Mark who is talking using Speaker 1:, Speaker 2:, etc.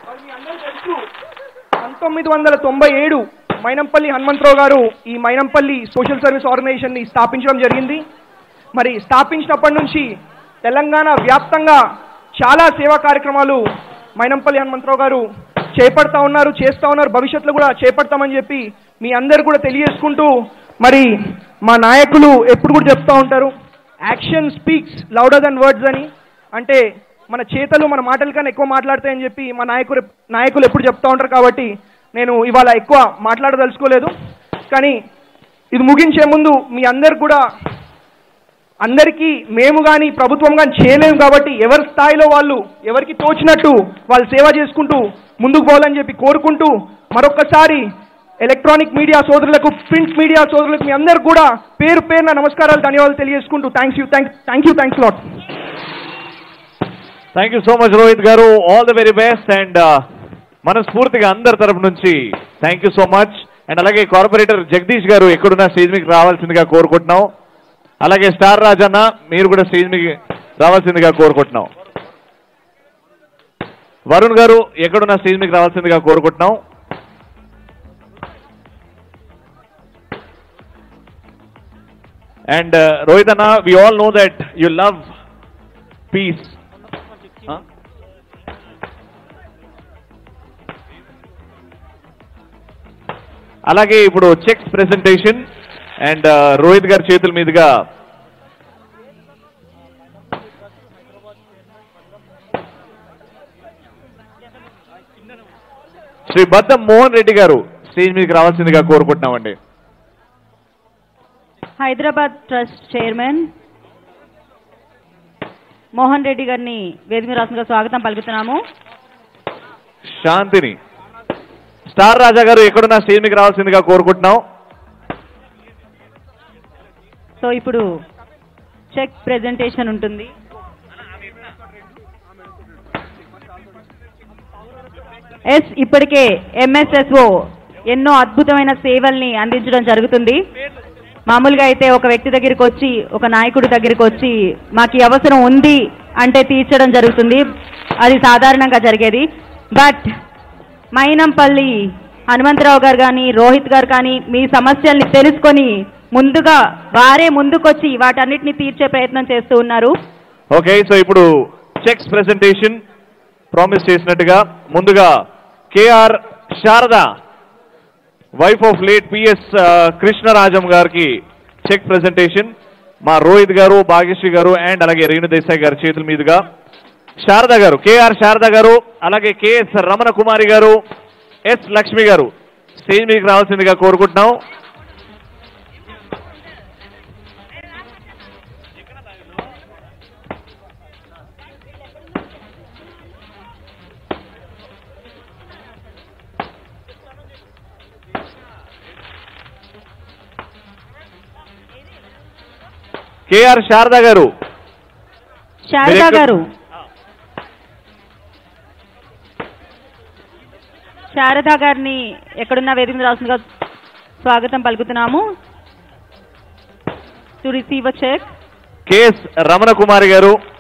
Speaker 1: మరి మీ అందరికీ తెలుసు పంతొమ్మిది వందల తొంభై ఏడు మైనంపల్లి హనుమంతరావు గారు ఈ మైనంపల్లి సోషల్ సర్వీస్ ఆర్గనైజేషన్ ని స్థాపించడం జరిగింది మరి స్థాపించినప్పటి నుంచి తెలంగాణ వ్యాప్తంగా చాలా సేవా కార్యక్రమాలు మైనంపల్లి హనుమంతరావు గారు చేపడతా ఉన్నారు చేస్తా ఉన్నారు భవిష్యత్తులో కూడా చేపడతామని చెప్పి మీ అందరు కూడా తెలియజేసుకుంటూ మరి మా నాయకులు ఎప్పుడు కూడా చెప్తా ఉంటారు action speaks louder than words అని అంటే మన చేతలు మన మాటల కన్నా ఎక్కువ మాట్లాడతాయని చెప్పి మా నాయకులు నాయకులు ఎప్పుడు చెప్తా ఉంటారు కాబట్టి నేను ఇవాళ ఎక్కువ మాట్లాడదలుచుకోలేదు కానీ ఇది ముగించే ముందు మీ అందరు కూడా అందరికీ మేము కానీ ప్రభుత్వం కానీ చేయలేము కాబట్టి ఎవరి స్థాయిలో వాళ్ళు ఎవరికి తోచినట్టు వాళ్ళు సేవ చేసుకుంటూ ముందుకు పోవాలని చెప్పి కోరుకుంటూ మరొక్కసారి ఎలక్ట్రానిక్ మీడియా సోదరులకు ప్రింట్ మీడియా సోదరులకు మీ అందరు కూడా పేరు పేరున నమస్కారాలు ధన్యవాదాలు తెలియజేసుకుంటూ thanks you thank thank you thanks lot
Speaker 2: thank you so much Rohit garu all the very best and మనస్ఫూర్తిగా అందరి తరపు నుంచి thank you so much and అలాగే కార్పొరేటర్ జగదీష్ గారు ఎక్కడున్నా స్టేజ్ మీకు రావాల్సిందిగా కోరుకుంటున్నాం అలాగే స్టార్ రాజన్న మీరు కూడా స్టేజ్ మీకు రావాల్సిందిగా కోరుకుంటున్నాం వరుణ్ గారు ఎక్కడున్నా స్టేజ్ మీకు రావాల్సిందిగా కోరుకుంటున్నాం అండ్ రోహిత్ అన్న we all know that you love peace అలాగే ఇప్పుడు చెక్స్ ప్రెజెంటేషన్ అండ్ రోహిత్ గారి చేతుల మీదుగా శ్రీ బద్దం మోహన్ రెడ్డి గారు స్టేజ్ మీదకి రావాల్సిందిగా కోరుకుంటున్నామండి
Speaker 3: హైదరాబాద్ ట్రస్ట్ చైర్మన్ మోహన్ రెడ్డి గారిని వేదిక రాష్ట్రంగా స్వాగతం పలుకుతున్నాము
Speaker 2: శాంతిని స్టార్ రాజా గారు ఎక్కడున్నా స్టేజ్ మీదకి రావాల్సిందిగా కోరుకుంటున్నాం
Speaker 3: సో ఇప్పుడు చెక్ ప్రెజెంటేషన్ ఉంటుంది ఎస్ ఇప్పటికే ఎంఎస్ఎస్ఓ ఎన్నో అద్భుతమైన సేవల్ని అందించడం జరుగుతుంది మామూలుగా అయితే ఒక వ్యక్తి దగ్గరికి వచ్చి ఒక నాయకుడి దగ్గరికి వచ్చి మాకు ఈ అవసరం ఉంది అంటే తీర్చడం జరుగుతుంది అది సాధారణంగా జరిగేది బట్ మైనంపల్లి హనుమంతరావు గారు కానీ రోహిత్ గారు కానీ మీ సమస్యల్ని తెలుసుకొని ముందుగా వారే ముందుకొచ్చి వాటన్నిటిని తీర్చే ప్రయత్నం చేస్తూ ఉన్నారు
Speaker 2: ఓకే సో ఇప్పుడు చెక్స్ ప్రెజెంటేషన్ ప్రామిస్ చేసినట్టుగా ముందుగా KR Sharada wife of late PS Krishnarajam గారికి చెక్ ప్రెజెంటేషన్ మా రోహిత్ గారు భాగ్యశ్రీ గారు అండ్ అలాగే రేణు దేశాయ్ గారి చేతుల మీదుగా శారద గారు కేఆర్ శారద గారు అలాగే కేఎస్ రమణ కుమారి గారు ఎస్ లక్ష్మి గారు స్టేజ్ మీదకి రావాల్సిందిగా కోరుకుంటున్నాం కేఆర్ శారద గారు
Speaker 3: శారదా
Speaker 2: మీరు ఎక్కడ-
Speaker 3: గారు శారదా గారిని ఎక్కడున్నా వేదిక మీద రాస్తుందిగా స్వాగతం పలుకుతున్నాము to receive uh cheque
Speaker 2: KS Ramana Kumari గారు